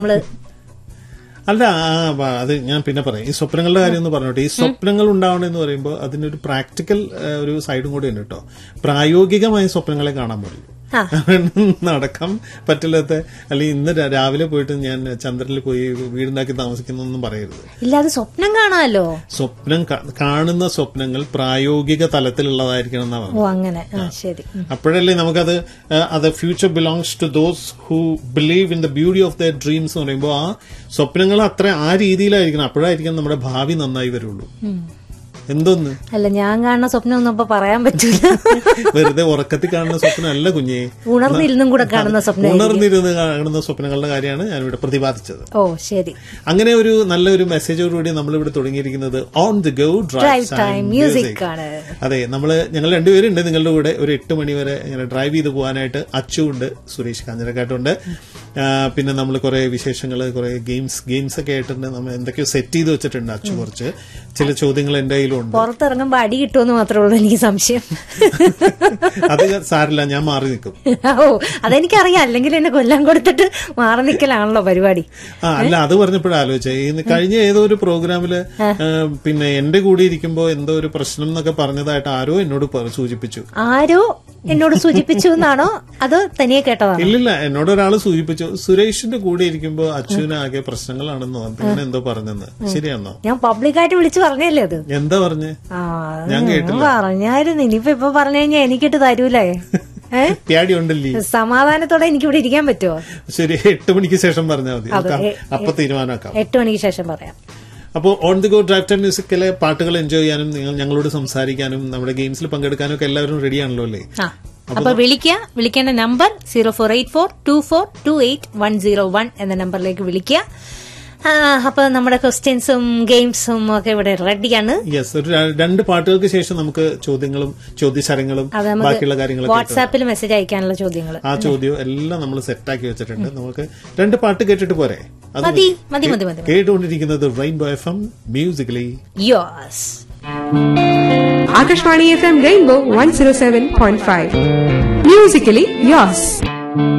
നമ്മള് അല്ല ആ, വ- അത് ഞാൻ പിന്നെ പറയാം ഈ സ്വപ്നങ്ങളുടെ കാര്യം ഒന്ന് പറഞ്ഞോട്ടെ ഈ സ്വപ്നങ്ങൾ ഉണ്ടാവണമെന്ന് പറയുമ്പോൾ അതിനൊരു പ്രാക്ടിക്കൽ ഒരു സൈഡും കൂടി ഉണ്ട് കേട്ടോ പ്രായോഗികമായ സ്വപ്നങ്ങളെ കാണാൻ പാടില്ല ആ. നടക്കാൻ പറ്റില്ലാത്ത അല്ലെങ്കിൽ ഇന്ന് രാ- രാവിലെ പോയിട്ട് ഞാൻ ചന്ദ്രനിൽ പോയി വീടുണ്ടാക്കി താമസിക്കുന്നൊന്നും പറയരുത് ഇല്ല അത് സ്വപ്നം കാണാമല്ലോ സ്വപ്നം കാ- കാണുന്ന സ്വപ്നങ്ങൾ പ്രായോഗിക തലത്തിലുള്ളതായിരിക്കണം എന്നാ പറഞ്ഞത് ഓ അങ്ങനെ ആ ശരി ഉം. അപ്പോഴല്ലേ നമുക്കത് ആ, അത് future belongs to those who believe in the beauty of the dreams എന്ന് പറയുമ്പോൾ ആ സ്വപ്നങ്ങൾ അത്ര ആ രീതിയിലായിരിക്കണം അപ്പോഴായിരിക്കും നമ്മുടെ ഭാവി നന്നായി വരുള്ളൂ എന്തോന്ന് അല്ല ഞാൻ കാണുന്ന സ്വപ്നം ഒന്നും ഇപ്പൊ പറയാൻ പറ്റൂല വെറുതെ ഉറക്കത്തിൽ കാണുന്ന സ്വപ്നം അല്ല കുഞ്ഞേ ഉണർന്നിരുന്നും കൂടെ കാണുന്ന സ്വപ്നം ഉണർന്നിരുന്ന് കാണുന്ന സ്വപ്നങ്ങളുടെ കാര്യമാണ് ഞാനിവിടെ പ്രതിപാദിച്ചത് ഓ ശരി അങ്ങനെ ഒരു നല്ലൊരു മെസ്സേജോടുകൂടി നമ്മളിവിടെ തുടങ്ങിയിരിക്കുന്നത് on the go drive drive time music ആണ് അതെ നമ്മള് ഞങ്ങൾ രണ്ടുപേരുണ്ട് നിങ്ങളുടെ കൂടെ ഒരു എട്ട് മണി വരെ ഇങ്ങനെ ഡ്രൈവ് ചെയ്ത് പോകാനായിട്ട് അച്ചു ഉണ്ട് സുരേഷ് കാഞ്ഞിരക്കാട്ടുണ്ട് ആ, പിന്നെ നമ്മൾ കുറെ വിശേഷങ്ങൾ കുറെ ഗെയിംസ് ഗെയിംസ് ഒക്കെ ആയിട്ടുണ്ട് നമ്മൾ എന്തൊക്കെയോ സെറ്റ് ചെയ്ത് വെച്ചിട്ടുണ്ട് അച്ചു കുറച്ച് ചില ചോദ്യങ്ങൾ എന്റെ കയ്യിലും ഉണ്ട് പുറത്തിറങ്ങുമ്പോ അടി കിട്ടുമെന്ന് മാത്രമേ ഉള്ളൂ എനിക്ക് സംശയം അത് സാരില്ല ഞാൻ മാറി നിൽക്കും ഓ അതെനിക്കറിയാം അല്ലെങ്കിൽ എന്നെ കൊല്ലാൻ കൊടുത്തിട്ട് മാറി നിൽക്കലാണല്ലോ പരിപാടി ആ അല്ല അത് പറഞ്ഞപ്പോഴാലോചിച്ചേ ഈ കഴിഞ്ഞ ഏതോ ഒരു പ്രോഗ്രാമില് ആ, പിന്നെ എന്റെ കൂടെ ഇരിക്കുമ്പോ എന്തോ ഒരു പ്രശ്നം എന്നൊക്കെ പറഞ്ഞതായിട്ട് ആരോ എന്നോട് പറ- സൂചിപ്പിച്ചു ആരോ എന്നോട് സൂചിപ്പിച്ചു എന്നാണോ അതോ തനിയെ കേട്ടതാണോ ഇല്ലില്ല എന്നോട് ഒരാൾ സൂചിപ്പിച്ചു സുരേഷിന്റെ കൂടെ ഇരിക്കുമ്പോ അച്ഛന് ആകെ പ്രശ്നങ്ങളാണെന്നോ അങ്ങനെ എന്തോ പറഞ്ഞെന്ന് ശരിയാണോ ഞാൻ പബ്ലിക്കായിട്ട് വിളിച്ചു പറഞ്ഞല്ലേ അത് എന്താ പറഞ്ഞേ ആ ഞാൻ കേട്ടില്ല. പറഞ്ഞായിരുന്നു ഇനിയിപ്പോ ഇപ്പൊ പറഞ്ഞു കഴിഞ്ഞാൽ എനിക്കിട്ട് തരൂലേ ഏ പ്യാടി ഉണ്ടല്ലേ സമാധാനത്തോടെ എനിക്ക് ഇവിടെ ഇരിക്കാൻ പറ്റുമോ ശരി എട്ട് മണിക്ക് ശേഷം പറഞ്ഞാൽ മതി അതെ. നമുക്ക് അപ്പൊ തീരുമാനമാക്കാം എട്ട് മണിക്ക് ശേഷം പറയാം അപ്പോൾ on the go drive time മ്യൂസിക്കിലെ പാട്ടുകൾ എൻജോയ് ചെയ്യാനും നിങ്ങൾ ഞങ്ങളോട് സംസാരിക്കാനും നമ്മുടെ ഗെയിംസിൽ പങ്കെടുക്കാനും ഒക്കെ എല്ലാവരും റെഡിയാണല്ലോ അല്ലേ ആ അപ്പൊ വിളിക്കുക വിളിക്കേണ്ട number zero four eight four two four two eight one zero one എന്ന നമ്പറിലേക്ക് വിളിക്കുക ആ, അപ്പൊ നമ്മുടെ ക്വസ്റ്റ്യൻസും ഗെയിംസും ഒക്കെ ഇവിടെ റെഡിയാണ് യെസ് ഒരു ര- രണ്ട് പാട്ടുകൾക്ക് ശേഷം നമുക്ക് ചോദ്യങ്ങളും ചോദ്യശരങ്ങളും അത് ബാക്കിയുള്ള നമുക്ക് കാര്യങ്ങളൊക്കെ വാട്സാപ്പിൽ മെസ്സേജ് അയക്കാനുള്ള ചോദ്യങ്ങൾ ആ ചോദ്യം എല്ലാം നമ്മൾ സെറ്റാക്കി വെച്ചിട്ടുണ്ട് നമുക്ക് രണ്ട് പാട്ട് കേട്ടിട്ട് പോരെ അത് മതി മതി മതി മതി കേട്ടുകൊണ്ടിരിക്കുന്നത് Rainbow F M musically yours Akashvani FM Rainbow 107.5. Musically yours.